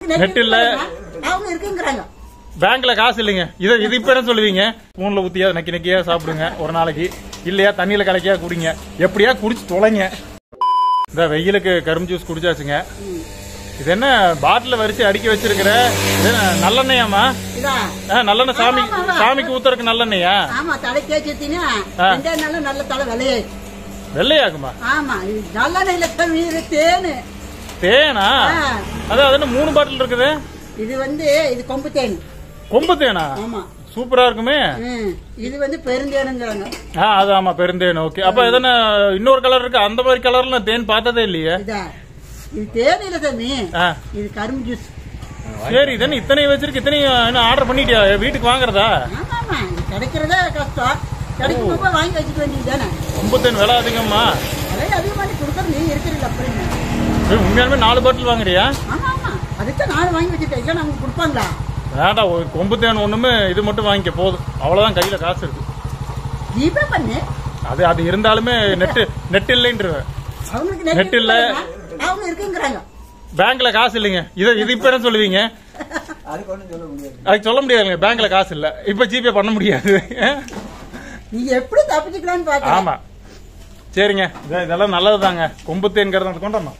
Net இல்ல அவங்க இருக்குங்கிறாங்க பேங்க்ல காசு இல்லைங்க இதை இது இப்ப என்ன சொல்லுவீங்க ஸ்பூன்ல ஊத்தியா நக்கி நக்கியா சாப்பிடுங்க ஒரு நாளைக்கு இல்லையா தண்ணியில கலக்கியா குடிங்க எப்படியா குடிச்சு தொலைங்க இந்த வெயிலுக்கு கரும்பு ஜூஸ் குடிச்சாச்சுங்க இது என்ன பாட்டில வரிச்சு அடுக்கி வச்சிருக்கிற இது என்ன நல்லெண்ணெயாமா இதா ஆ, நல்லெண்ணெய் சாமி சாமிக்கு ஊத்துறதுக்கு நல்லெண்ணெயா ஆமா தலை தேய்ச்சிட்டீங்கன்னா ஆ. ரெண்டே நாள்ல நல்ல தலை விளையாது வெள்ளையாகுமா ஆமா இது நல்ல நெய்ல வீடு தேனு தேனா ஆ. அதான் அது என்ன மூணு பாட்டில் இருக்குது இது வந்து இது கொம்பு தேன் கொம்பு தேனா ஆமா சூப்பரா இருக்குமே ம். இது வந்து பெருந்தேனுங்கிறாங்க ஆ அது ஆமா பெருந்தேன் ஓகே அப்ப எதனா இன்னொரு கலர் இருக்கு அந்த மாதிரி கலர்ல தேன் பார்த்ததே இல்லையே இதா இது தேன் இல்ல சாமி ஆ இது கரும்பு ஜூஸ் சரி இதென்ன இத்தனை வச்சிருக்கு இத்தனை என்ன ஆர்டர் பண்ணிட்டியா வீட்டுக்கு வாங்குறதா ஆமா ஆமா இது கிடைக்கிறதே கஷ்டம் கிடைக்கும் போது வாங்கி வச்சுக்க வேண்டியது தானே கொம்பு தேன் விலை அதிகம்மா விலை அதிகமாக கொடுக்கறது நீ இருக்கிறீங்க அப்படின்னு ஏய், உண்மையாலுமே நாலு பாட்டில் வாங்குறியா ஆமா ஆமா அதுக்கு நான் வாங்கி வச்சுட்டேன் இல்லை நமக்கு கொடுப்பாங்களா வேண்டாம் ஒரு கொம்பு தேன் ஒண்ணுமே இது மட்டும் வாங்கிக்க போதும் அவ்வளவுதான் கையில காசு இருக்கு ஜிபே பண்ணு அது அது இருந்தாலுமே நெட்டு நெட் இல்லைன்ற அவங்களுக்கு Net நெட் இல்ல. இல்ல அவங்க இருக்குங்கிறாங்க பேங்க்ல காசு இல்லைங்க இதை இது இப்ப என்ன சொல்லுவீங்க அதுக்கு ஒன்றும் சொல்ல முடியாது அதுக்கு சொல்ல முடியாதுங்க பேங்க்ல காசு இல்ல இப்ப ஜிபே பண்ண முடியாது நீங்க எப்படி தப்பிச்சுக்கலாம்னு பாத்தீங்க ஆமா சரிங்க இது- இதெல்லாம் நல்லதுதாங்க கொம்பு தேன்ங்கிறத கொண்டாடணும்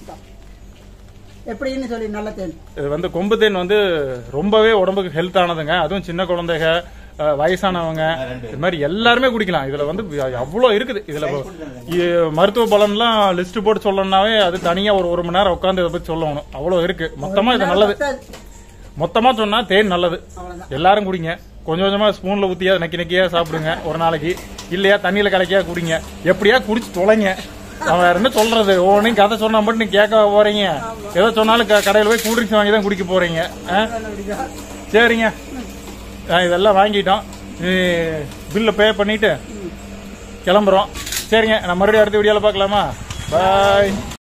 எப்படின்னு சொல்லி நல்ல தேன் இது வந்து கொம்பு தேன் வந்து ரொம்பவே உடம்புக்கு ஹெல்த் ஆனதுங்க அதுவும் சின்ன குழந்தைங்க அஹ், வயசானவங்க இது மாதிரி எல்லாருமே குடிக்கலாம் இதுல வந்து அவ்வளோ இருக்குது இதுல இ- மருத்துவ பலன்லாம் லிஸ்ட் போட்டு சொல்லணும்னாவே அது தனியா ஒரு ஒரு மணி நேரம் உட்காந்து இதை பத்தி சொல்லணும் அவ்வளோ இருக்கு மொத்தமா இது நல்லது மொத்தமா சொன்னா தேன் நல்லது அவ்வளவுதான். எல்லாரும் குடிங்க கொஞ்சம் கொஞ்சமா ஸ்பூன்ல ஊத்தியா நக்கி நக்கியா சாப்பிடுங்க ஒரு நாளைக்கு இல்லையா தண்ணியில கலக்கியா குடிங்க எப்படியா குடிச்சு தொலைங்க அவன் வேற என்ன சொல்றது ஒவ்வொன்றையும் கதை சொன்னா மட்டும் நீங்க கேட்க போறீங்க ஏதோ சொன்னாலும் க- கடையில போய் கூல்ட்ரிங்க்ஸ் வாங்கி தான் குடிக்க போறீங்க ஆ? சரிங்க ஆ, இதெல்லாம் வாங்கிட்டோம் பில்ல பே பண்ணிட்டு கிளம்புறோம் சரிங்க நான் மறுபடியும் அடுத்த வீடியோல பார்க்கலாமா பாய்